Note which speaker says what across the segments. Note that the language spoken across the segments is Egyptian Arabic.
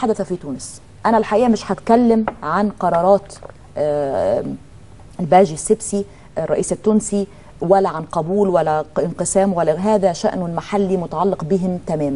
Speaker 1: حدث في تونس انا الحقيقه مش هتكلم عن قرارات آه، الباجي السبسي الرئيس التونسي ولا عن قبول ولا انقسام ولا هذا شأن محلي متعلق بهم تماما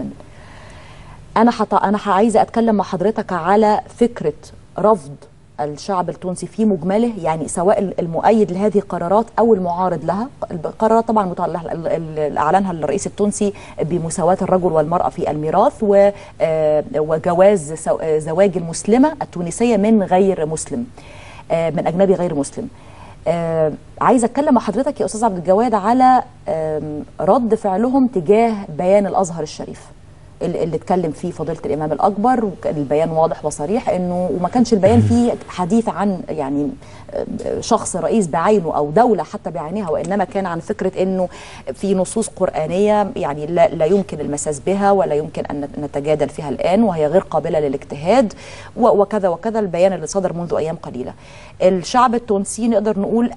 Speaker 1: انا حط... انا عايزه اتكلم مع حضرتك على فكره رفض الشعب التونسي في مجمله يعني سواء المؤيد لهذه القرارات او المعارض لها القرارات طبعا متعلقة- ال- ال- اللي اعلنها الرئيس التونسي بمساواه الرجل والمراه في الميراث و- آه، وجواز سو- آه، زواج المسلمه التونسيه من غير مسلم آه، من اجنبي غير مسلم آه، عايزه اتكلم مع حضرتك يا استاذ عبد الجواد على آم، رد فعلهم تجاه بيان الازهر الشريف اللي اللي اتكلم فيه فضيله الامام الاكبر وكان البيان واضح وصريح انه وما كانش البيان فيه حديث عن يعني آه، شخص رئيس بعينه او دوله حتى بعينها وانما كان عن فكره انه في نصوص قرانيه يعني لا, لا يمكن المساس بها ولا يمكن ان نتجادل فيها الان وهي غير قابله للاجتهاد و- وكذا وكذا البيان اللي صدر منذ ايام قليله. الشعب التونسي نقدر نقول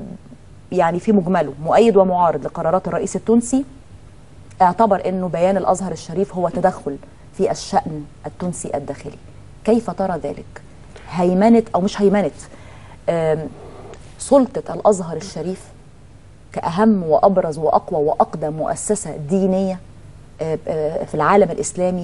Speaker 1: يعني في مجمله مؤيد ومعارض لقرارات الرئيس التونسي اعتبر انه بيان الازهر الشريف هو تدخل في الشان التونسي الداخلي كيف ترى ذلك هيمنه او مش هيمنه آم، سلطه الازهر الشريف كاهم وابرز واقوى واقدم مؤسسه دينيه آه، آه، في العالم الاسلامي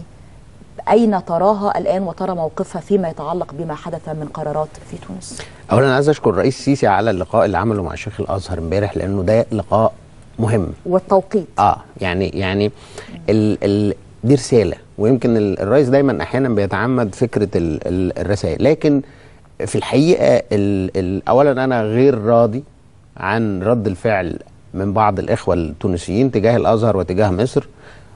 Speaker 1: اين تراها الان وترى موقفها فيما يتعلق بما حدث من قرارات في تونس
Speaker 2: اولا عايز اشكر الرئيس السيسي على اللقاء اللي عمله مع شيخ الازهر امبارح لانه ده لقاء مهم
Speaker 1: والتوقيت
Speaker 2: اه يعني يعني ال ال دي رساله ويمكن ال- الرئيس دايما احيانا بيتعمد فكره ال ال الرسائل لكن في الحقيقه ال ال اولا انا غير راضي عن رد الفعل من بعض الاخوه التونسيين تجاه الازهر وتجاه مصر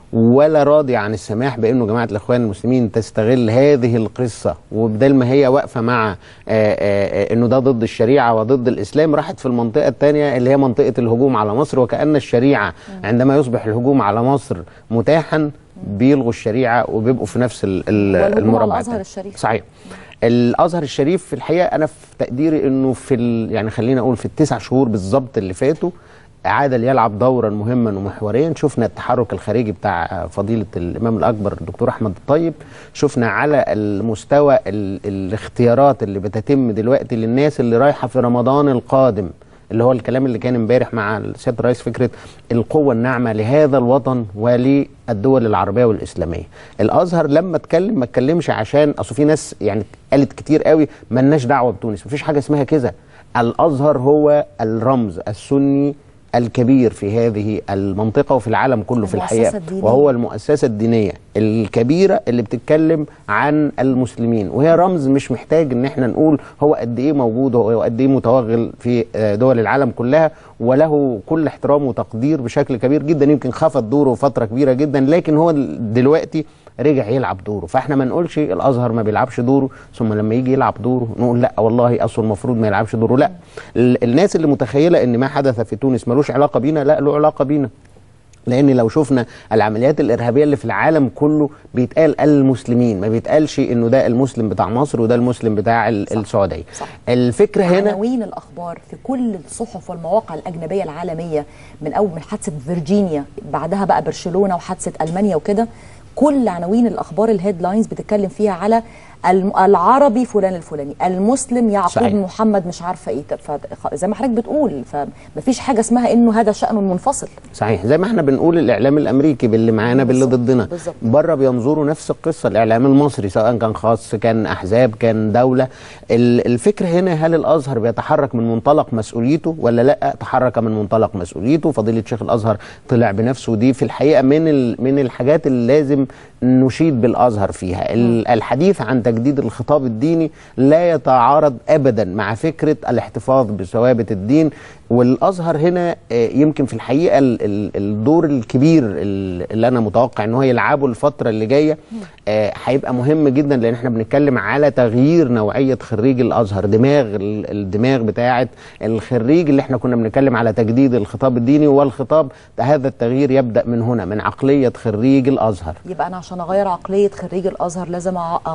Speaker 2: ولا راضي عن السماح بانه جماعه الاخوان المسلمين تستغل هذه القصه وبدل ما هي واقفه مع آه، آه، آه، انه ده ضد الشريعه وضد الاسلام راحت في المنطقه الثانيه اللي هي منطقه الهجوم على مصر وكان الشريعه عندما يصبح الهجوم على مصر متاحا بيلغوا الشريعه وبيبقوا في نفس ال- ال-
Speaker 1: والهجوم على
Speaker 2: المربع
Speaker 1: الازهر
Speaker 2: التاني.
Speaker 1: الشريف
Speaker 2: صحيح الازهر الشريف في الحقيقه انا في تقديري انه في ال... يعني خلينا اقول في التسع شهور بالظبط اللي فاتوا عاد ليلعب دورا مهما ومحوريا شفنا التحرك الخارجي بتاع فضيله الامام الاكبر الدكتور احمد الطيب شفنا على المستوى ال... الاختيارات اللي بتتم دلوقتي للناس اللي رايحه في رمضان القادم اللي هو الكلام اللي كان امبارح مع سياده الرئيس فكره القوه الناعمه لهذا الوطن وللدول العربيه والاسلاميه. الازهر لما اتكلم ما اتكلمش عشان اصل في ناس يعني قالت كتير قوي ملناش دعوه بتونس، مفيش حاجه اسمها كده. الازهر هو الرمز السني الكبير في هذه المنطقه وفي العالم كله في
Speaker 1: المؤسسة
Speaker 2: الحقيقه
Speaker 1: الدينية.
Speaker 2: وهو المؤسسه الدينيه الكبيره اللي بتتكلم عن المسلمين وهي رمز مش محتاج ان احنا نقول هو قد ايه موجود وهو قد ايه متوغل في آه، دول العالم كلها وله كل احترام وتقدير بشكل كبير جدا يمكن خفض دوره فتره كبيره جدا لكن هو دلوقتي رجع يلعب دوره فاحنا ما نقولش الازهر ما بيلعبش دوره ثم لما يجي يلعب دوره نقول لا والله اصل المفروض ما يلعبش دوره لا ال- الناس اللي متخيله ان ما حدث في تونس ملوش علاقه بينا لا له علاقه بينا لان لو شفنا العمليات الارهابيه اللي في العالم كله بيتقال المسلمين ما بيتقالش انه ده المسلم بتاع مصر وده المسلم بتاع ال-
Speaker 1: صح.
Speaker 2: السعوديه
Speaker 1: صح.
Speaker 2: الفكره هنا
Speaker 1: عناوين الاخبار في كل الصحف والمواقع الاجنبيه العالميه من اول من حادثه فيرجينيا بعدها بقى برشلونه وحادثه المانيا وكده كل عناوين الاخبار الهيدلاينز بتتكلم فيها على الم- العربي فلان الفلاني المسلم يعقوب
Speaker 2: صحيح.
Speaker 1: محمد مش عارفه ايه طب ف- زي ما حضرتك بتقول فمفيش حاجه اسمها انه هذا شان منفصل
Speaker 2: صحيح زي ما احنا بنقول الاعلام الامريكي باللي معانا باللي
Speaker 1: بالظبط،
Speaker 2: ضدنا
Speaker 1: بالظبط.
Speaker 2: بره بينظروا نفس القصه الاعلام المصري سواء كان خاص كان احزاب كان دوله ال- الفكره هنا هل الازهر بيتحرك من منطلق مسؤوليته ولا لا تحرك من منطلق مسؤوليته فضيله شيخ الازهر طلع بنفسه دي في الحقيقه من ال- من الحاجات اللي لازم نشيد بالازهر فيها ال- الحديث عن تجديد الخطاب الديني لا يتعارض ابدا مع فكره الاحتفاظ بثوابت الدين والازهر هنا آه، يمكن في الحقيقه ال- ال- الدور الكبير ال- اللي انا متوقع ان هو يلعبه الفتره اللي جايه آه، هيبقى مهم جدا لان احنا بنتكلم على تغيير نوعيه خريج الازهر دماغ ال- الدماغ بتاعه الخريج اللي احنا كنا بنتكلم على تجديد الخطاب الديني والخطاب هذا التغيير يبدا من هنا من عقليه خريج الازهر
Speaker 1: يبقى انا عشان اغير عقليه خريج الازهر لازم أع- اغير المنهج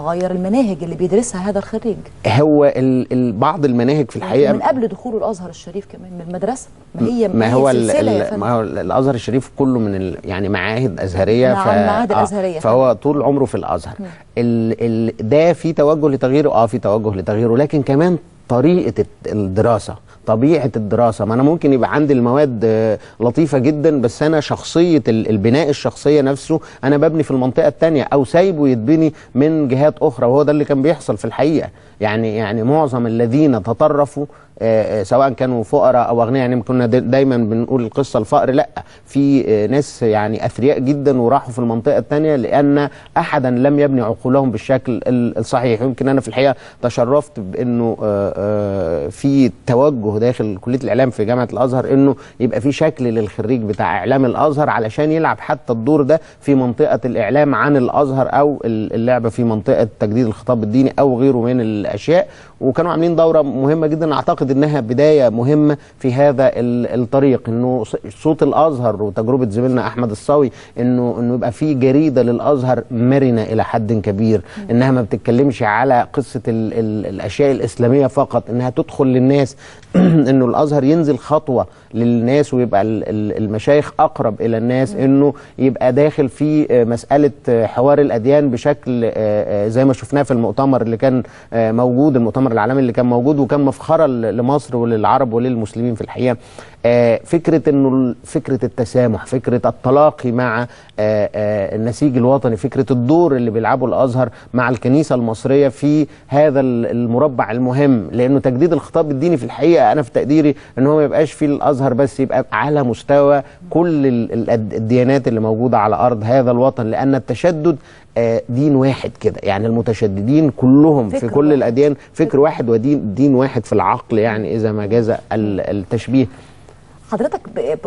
Speaker 1: المناهج اللي بيدرسها هذا الخريج
Speaker 2: هو ال ال بعض المناهج في الحقيقه
Speaker 1: من قبل دخوله الازهر الشريف كمان من المدرسه ما هي
Speaker 2: ما
Speaker 1: هي
Speaker 2: هو ال
Speaker 1: سلسلة يا
Speaker 2: ال
Speaker 1: فندم.
Speaker 2: ما هو ال- الازهر الشريف كله من ال يعني معاهد ازهريه
Speaker 1: نعم، معاهد الأزهرية
Speaker 2: فهو طول عمره في الازهر ال ال ده في توجه لتغييره اه في توجه لتغييره لكن كمان طريقه الت- الدراسه طبيعه الدراسه ما انا ممكن يبقى عندي المواد آه، لطيفه جدا بس انا شخصيه ال- البناء الشخصيه نفسه انا ببني في المنطقه الثانيه او سايبه يتبني من جهات اخرى وهو ده اللي كان بيحصل في الحقيقه يعني يعني معظم الذين تطرفوا آه، آه، سواء كانوا فقراء او اغنياء يعني كنا دا- دايما بنقول القصه الفقر لا في آه، ناس يعني اثرياء جدا وراحوا في المنطقه الثانيه لان احدا لم يبني عقولهم بالشكل ال- الصحيح يمكن انا في الحقيقه تشرفت بانه آه، آه، في توجه داخل كليه الاعلام في جامعه الازهر انه يبقى في شكل للخريج بتاع اعلام الازهر علشان يلعب حتى الدور ده في منطقه الاعلام عن الازهر او ال- اللعبه في منطقه تجديد الخطاب الديني او غيره من الاشياء وكانوا عاملين دوره مهمه جدا اعتقد انها بدايه مهمه في هذا ال- الطريق انه ص- صوت الازهر وتجربه زميلنا احمد الصاوي انه انه يبقى في جريده للازهر مرنه الى حد كبير انها ما بتتكلمش على قصه ال ال الاشياء الاسلاميه فقط انها تدخل للناس انه الازهر ينزل خطوه للناس ويبقى ال- ال- المشايخ اقرب الى الناس انه يبقى داخل في آه، مساله آه، حوار الاديان بشكل آه، آه، زي ما شفناه في المؤتمر اللي كان آه، موجود المؤتمر العالمي اللي كان موجود وكان مفخره ل- لمصر وللعرب وللمسلمين في الحقيقه آه، فكره انه ال- فكره التسامح فكره التلاقي مع آه، آه، النسيج الوطني فكره الدور اللي بيلعبه الازهر مع الكنيسه المصريه في هذا ال- المربع المهم لانه تجديد الخطاب الديني في الحقيقه انا في تقديري ان هو ما يبقاش في الازهر بس يبقى على مستوى كل ال- ال- الديانات اللي موجوده على ارض هذا الوطن لان التشدد آه، دين واحد كده يعني المتشددين كلهم في
Speaker 1: فكر
Speaker 2: كل
Speaker 1: واحد.
Speaker 2: الاديان فكر واحد ودين دين واحد في العقل يعني اذا ما جاز ال- التشبيه
Speaker 1: حضرتك ب... ب...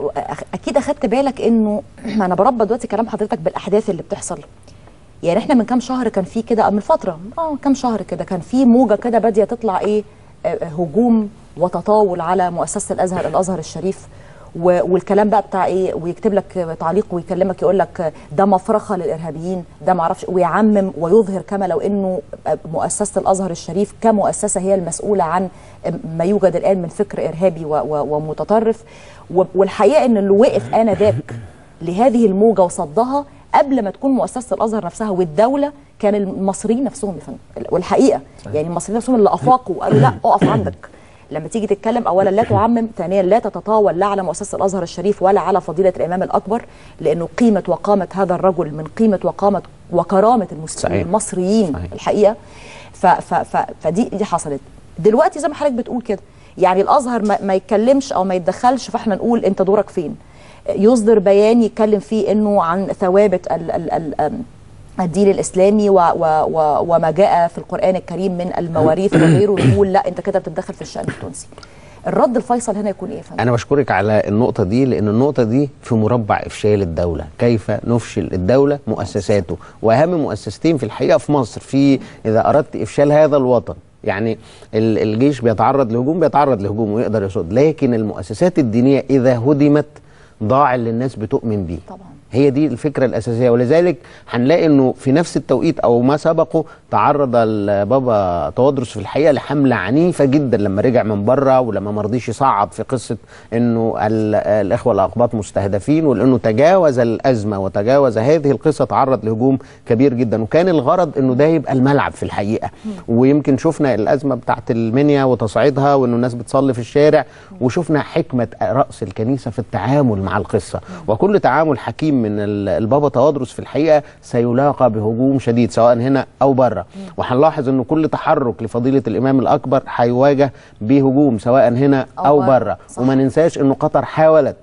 Speaker 1: اكيد اخدت بالك انه ما انا بربط دلوقتي كلام حضرتك بالاحداث اللي بتحصل يعني احنا من كام شهر كان في كده من فتره اه كام شهر كده كان في موجه كده باديه تطلع ايه آه، هجوم وتطاول على مؤسسه الازهر الازهر الشريف و- والكلام بقى بتاع ايه ويكتب لك تعليق ويكلمك يقول لك ده مفرخه للارهابيين ده معرفش ويعمم ويظهر كما لو انه مؤسسه الازهر الشريف كمؤسسه هي المسؤوله عن ما يوجد الان من فكر ارهابي و- و- ومتطرف و- والحقيقه ان اللي وقف انذاك لهذه الموجه وصدها قبل ما تكون مؤسسه الازهر نفسها والدوله كان المصريين نفسهم يا فندم والحقيقه يعني المصريين نفسهم اللي افاقوا وقالوا لا اقف عندك لما تيجي تتكلم اولا لا تعمم ثانيا لا تتطاول لا على مؤسسه الازهر الشريف ولا على فضيله الامام الاكبر لانه قيمه وقامه هذا الرجل من قيمه وقامه وكرامه المسلمين
Speaker 2: صحيح.
Speaker 1: المصريين
Speaker 2: صحيح.
Speaker 1: الحقيقه ف ف ف فدي دي حصلت دلوقتي زي ما حضرتك بتقول كده يعني الازهر ما, ما يتكلمش او ما يتدخلش فاحنا نقول انت دورك فين يصدر بيان يتكلم فيه انه عن ثوابت ال ال ال الدين الاسلامي و و و وما جاء في القران الكريم من المواريث وغيره نقول لا انت كده بتتدخل في الشان التونسي الرد الفيصل هنا يكون ايه يا فندم؟
Speaker 2: انا بشكرك على النقطه دي لان النقطه دي في مربع افشال الدوله كيف نفشل الدوله مؤسساته واهم مؤسستين في الحقيقه في مصر في اذا اردت افشال هذا الوطن يعني ال- الجيش بيتعرض لهجوم بيتعرض لهجوم ويقدر يصد لكن المؤسسات الدينيه اذا هدمت ضاع اللي الناس بتؤمن بيه
Speaker 1: طبعا
Speaker 2: هي دي الفكره الاساسيه ولذلك هنلاقي انه في نفس التوقيت او ما سبقه تعرض البابا تودرس في الحقيقه لحمله عنيفه جدا لما رجع من بره ولما ما رضيش يصعد في قصه انه ال- الاخوه الاقباط مستهدفين ولانه تجاوز الازمه وتجاوز هذه القصه تعرض لهجوم كبير جدا وكان الغرض انه ده يبقى الملعب في الحقيقه ويمكن شفنا الازمه بتاعت المنيا وتصعيدها وانه الناس بتصلي في الشارع وشفنا حكمه راس الكنيسه في التعامل مع القصه وكل تعامل حكيم من ال- البابا توادرس في الحقيقه سيلاقى بهجوم شديد سواء هنا او بره وهنلاحظ انه كل تحرك لفضيله الامام الاكبر هيواجه بهجوم سواء هنا
Speaker 1: أو
Speaker 2: او
Speaker 1: بره.
Speaker 2: بره
Speaker 1: صح.
Speaker 2: وما ننساش انه قطر حاولت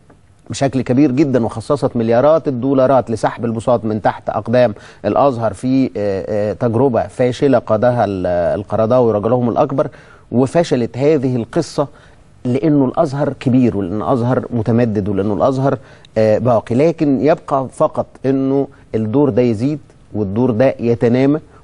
Speaker 2: بشكل كبير جدا وخصصت مليارات الدولارات لسحب البساط من تحت اقدام الازهر في آه، آه، تجربه فاشله قادها ال- القرضاوي رجلهم الاكبر وفشلت هذه القصه لانه الازهر كبير ولان الازهر متمدد ولانه الازهر آه، باقي لكن يبقى فقط انه الدور ده يزيد والدور ده يتنامى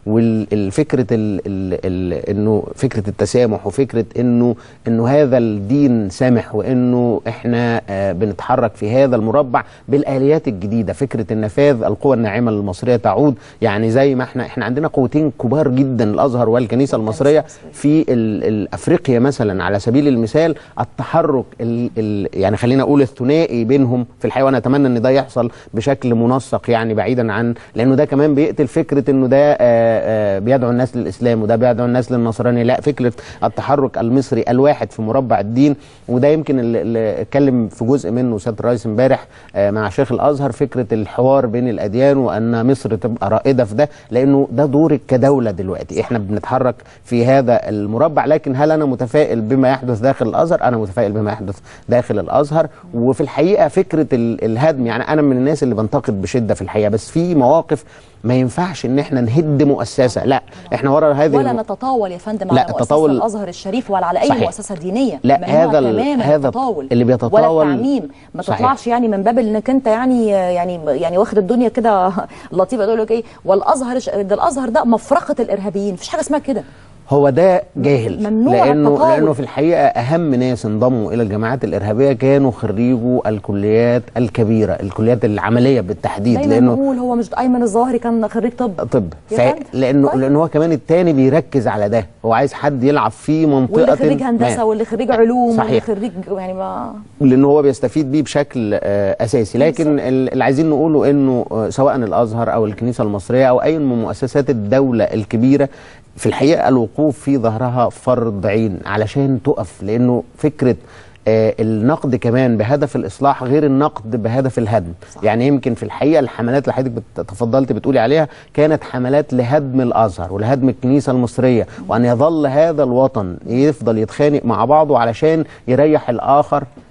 Speaker 2: والفكره ال ال ال انه فكره التسامح وفكره انه انه هذا الدين سامح وانه احنا آه بنتحرك في هذا المربع بالاليات الجديده فكره النفاذ القوى الناعمه المصريه تعود يعني زي ما احنا احنا عندنا قوتين كبار جدا الازهر والكنيسه المصريه في ال ال افريقيا مثلا على سبيل المثال التحرك ال ال يعني خلينا اقول الثنائي بينهم في الحقيقه وانا اتمنى ان ده يحصل بشكل منسق يعني بعيدا عن لانه ده كمان بيقتل فكره انه ده آآ آآ بيدعو الناس للاسلام وده بيدعو الناس للنصرانيه لا فكره التحرك المصري الواحد في مربع الدين وده يمكن اللي اتكلم في جزء منه سياده الرئيس امبارح مع شيخ الازهر فكره الحوار بين الاديان وان مصر تبقى رائده في ده لانه ده دورك كدوله دلوقتي احنا بنتحرك في هذا المربع لكن هل انا متفائل بما يحدث داخل الازهر انا متفائل بما يحدث داخل الازهر وفي الحقيقه فكره الهدم يعني انا من الناس اللي بنتقد بشده في الحقيقه بس في مواقف ما ينفعش ان احنا نهد مؤسسه لا احنا ورا هذه
Speaker 1: ولا نتطاول يا فندم على مؤسسه التطاول الازهر الشريف ولا على اي
Speaker 2: صحيح.
Speaker 1: مؤسسه دينيه
Speaker 2: لا هذا هذا
Speaker 1: التطاول
Speaker 2: اللي بيتطاول
Speaker 1: ولا التعميم ما صحيح. تطلعش يعني من باب انك انت يعني يعني يعني واخد الدنيا كده لطيفه تقول لك ايه والازهر ده الازهر ده مفرقه الارهابيين مفيش حاجه اسمها كده
Speaker 2: هو ده جاهل
Speaker 1: ممنوع
Speaker 2: لانه
Speaker 1: التطاول.
Speaker 2: لانه في الحقيقه اهم ناس انضموا الى الجماعات الارهابيه كانوا خريجوا الكليات الكبيره الكليات العمليه بالتحديد
Speaker 1: دايما
Speaker 2: لانه
Speaker 1: نقول هو مش ايمن الظاهري كان خريج طب
Speaker 2: طب
Speaker 1: يا
Speaker 2: ف...
Speaker 1: فندم.
Speaker 2: لانه
Speaker 1: طيب.
Speaker 2: لانه هو كمان التاني بيركز على ده هو عايز حد يلعب في منطقه
Speaker 1: واللي خريج هندسه
Speaker 2: ما.
Speaker 1: واللي خريج علوم واللي
Speaker 2: صحيح.
Speaker 1: خريج يعني ما
Speaker 2: لانه هو بيستفيد بيه بشكل آه، اساسي لكن ال- اللي عايزين نقوله انه آه، سواء الازهر او الكنيسه المصريه او اي من مؤسسات الدوله الكبيره في الحقيقه الوقوف في ظهرها فرض عين علشان تقف لانه فكره آه، النقد كمان بهدف الاصلاح غير النقد بهدف الهدم
Speaker 1: صح.
Speaker 2: يعني يمكن في الحقيقه الحملات اللي حضرتك بت- تفضلت بتقولي عليها كانت حملات لهدم الازهر ولهدم الكنيسه المصريه وان يظل هذا الوطن يفضل يتخانق مع بعضه علشان يريح الاخر